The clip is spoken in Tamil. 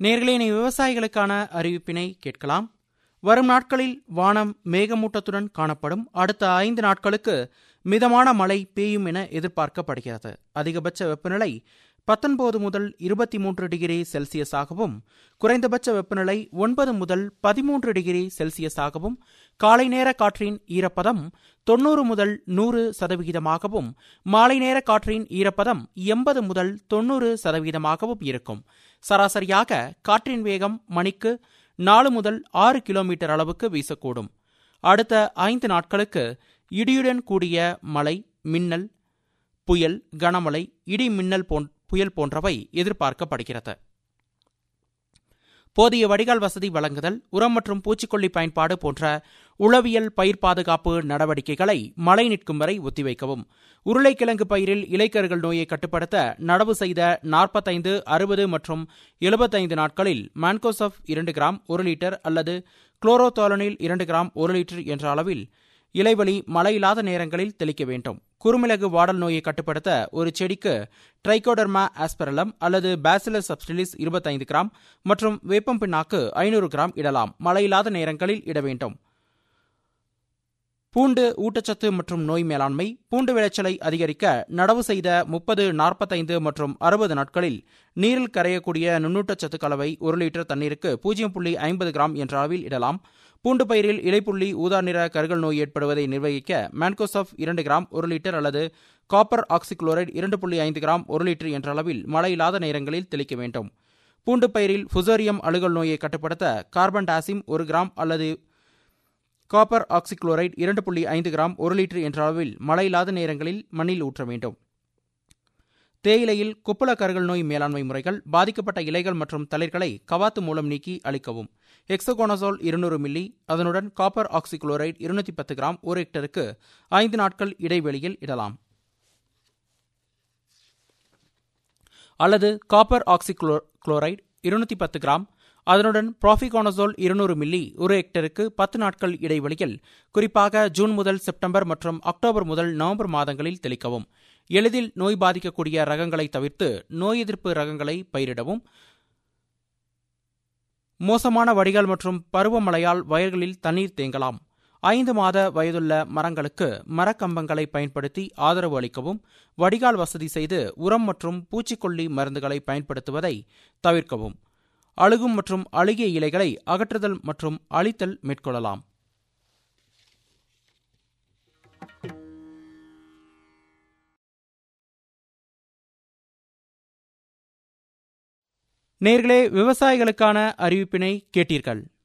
நேர்களே இனி விவசாயிகளுக்கான அறிவிப்பினை கேட்கலாம் வரும் நாட்களில் வானம் மேகமூட்டத்துடன் காணப்படும் அடுத்த ஐந்து நாட்களுக்கு மிதமான மழை பெய்யும் என எதிர்பார்க்கப்படுகிறது அதிகபட்ச வெப்பநிலை பத்தொன்பது முதல் இருபத்தி மூன்று டிகிரி செல்சியஸாகவும் குறைந்தபட்ச வெப்பநிலை ஒன்பது முதல் பதிமூன்று டிகிரி செல்சியஸாகவும் காலை நேர காற்றின் ஈரப்பதம் தொன்னூறு முதல் நூறு சதவிகிதமாகவும் மாலை நேர காற்றின் ஈரப்பதம் எண்பது முதல் தொன்னூறு சதவிகிதமாகவும் இருக்கும் சராசரியாக காற்றின் வேகம் மணிக்கு நாலு முதல் ஆறு கிலோமீட்டர் அளவுக்கு வீசக்கூடும் அடுத்த ஐந்து நாட்களுக்கு இடியுடன் கூடிய மழை மின்னல் புயல் கனமழை இடி மின்னல் போன் புயல் போன்றவை எதிர்பார்க்கப்படுகிறது போதிய வடிகால் வசதி வழங்குதல் உரம் மற்றும் பூச்சிக்கொல்லி பயன்பாடு போன்ற உளவியல் பயிர் பாதுகாப்பு நடவடிக்கைகளை மழை நிற்கும் வரை ஒத்திவைக்கவும் உருளைக்கிழங்கு பயிரில் இலைக்கருகள் நோயை கட்டுப்படுத்த நடவு செய்த நாற்பத்தைந்து அறுபது மற்றும் எழுபத்தைந்து நாட்களில் மான்கோசப் இரண்டு கிராம் ஒரு லிட்டர் அல்லது குளோரோதோலனில் இரண்டு கிராம் ஒரு லிட்டர் என்ற அளவில் இலைவழி மழை இல்லாத நேரங்களில் தெளிக்க வேண்டும் குறுமிளகு வாடல் நோயை கட்டுப்படுத்த ஒரு செடிக்கு ட்ரைகோடர்மா ஆஸ்பெரலம் அல்லது பேசிலஸ் சப்ஸ்டிலிஸ் இருபத்தைந்து கிராம் மற்றும் வேப்பம் பின்னாக்கு ஐநூறு கிராம் இடலாம் மழை இல்லாத நேரங்களில் இட வேண்டும் பூண்டு ஊட்டச்சத்து மற்றும் நோய் மேலாண்மை பூண்டு விளைச்சலை அதிகரிக்க நடவு செய்த முப்பது நாற்பத்தைந்து மற்றும் அறுபது நாட்களில் நீரில் கரையக்கூடிய நுண்ணூட்டச்சத்து கலவை ஒரு லிட்டர் தண்ணீருக்கு பூஜ்ஜியம் புள்ளி ஐம்பது கிராம் என்ற அளவில் இடலாம் பூண்டு பயிரில் இலைப்புள்ளி ஊதா நிற கருகல் நோய் ஏற்படுவதை நிர்வகிக்க மேன்கோசாஃப் இரண்டு கிராம் ஒரு லிட்டர் அல்லது காப்பர் ஆக்சிக்ளோரைடு இரண்டு புள்ளி ஐந்து கிராம் ஒரு லிட்டர் என்ற அளவில் மழை இல்லாத நேரங்களில் தெளிக்க வேண்டும் பூண்டு பயிரில் ஃபுசோரியம் அழுகல் நோயை கட்டுப்படுத்த கார்பன் டாசிம் ஒரு கிராம் அல்லது காப்பர் ஆக்சிக்ளோரைடு இரண்டு புள்ளி ஐந்து கிராம் ஒரு லிட்டர் என்ற அளவில் மழை இல்லாத நேரங்களில் மண்ணில் ஊற்ற வேண்டும் தேயிலையில் குப்பள கருகல் நோய் மேலாண்மை முறைகள் பாதிக்கப்பட்ட இலைகள் மற்றும் தளிர்களை கவாத்து மூலம் நீக்கி அளிக்கவும் எக்ஸகோனசோல் இருநூறு மில்லி அதனுடன் காப்பர் ஆக்சிக்ளோரைடு இருநூத்தி பத்து கிராம் ஒரு ஹெக்டருக்கு ஐந்து நாட்கள் இடைவெளியில் இடலாம் அல்லது காப்பர் ஆக்சிக்ளோ குளோரைடு இருநூத்தி பத்து கிராம் அதனுடன் ப்ராஃபிகோனசோல் இருநூறு மில்லி ஒரு ஹெக்டருக்கு பத்து நாட்கள் இடைவெளியில் குறிப்பாக ஜூன் முதல் செப்டம்பர் மற்றும் அக்டோபர் முதல் நவம்பர் மாதங்களில் தெளிக்கவும் எளிதில் நோய் பாதிக்கக்கூடிய ரகங்களை தவிர்த்து நோய் எதிர்ப்பு ரகங்களை பயிரிடவும் மோசமான வடிகால் மற்றும் பருவமழையால் வயல்களில் தண்ணீர் தேங்கலாம் ஐந்து மாத வயதுள்ள மரங்களுக்கு மரக்கம்பங்களை பயன்படுத்தி ஆதரவு அளிக்கவும் வடிகால் வசதி செய்து உரம் மற்றும் பூச்சிக்கொல்லி மருந்துகளை பயன்படுத்துவதை தவிர்க்கவும் அழுகும் மற்றும் அழுகிய இலைகளை அகற்றுதல் மற்றும் அழித்தல் மேற்கொள்ளலாம் நேர்களே விவசாயிகளுக்கான அறிவிப்பினை கேட்டீர்கள்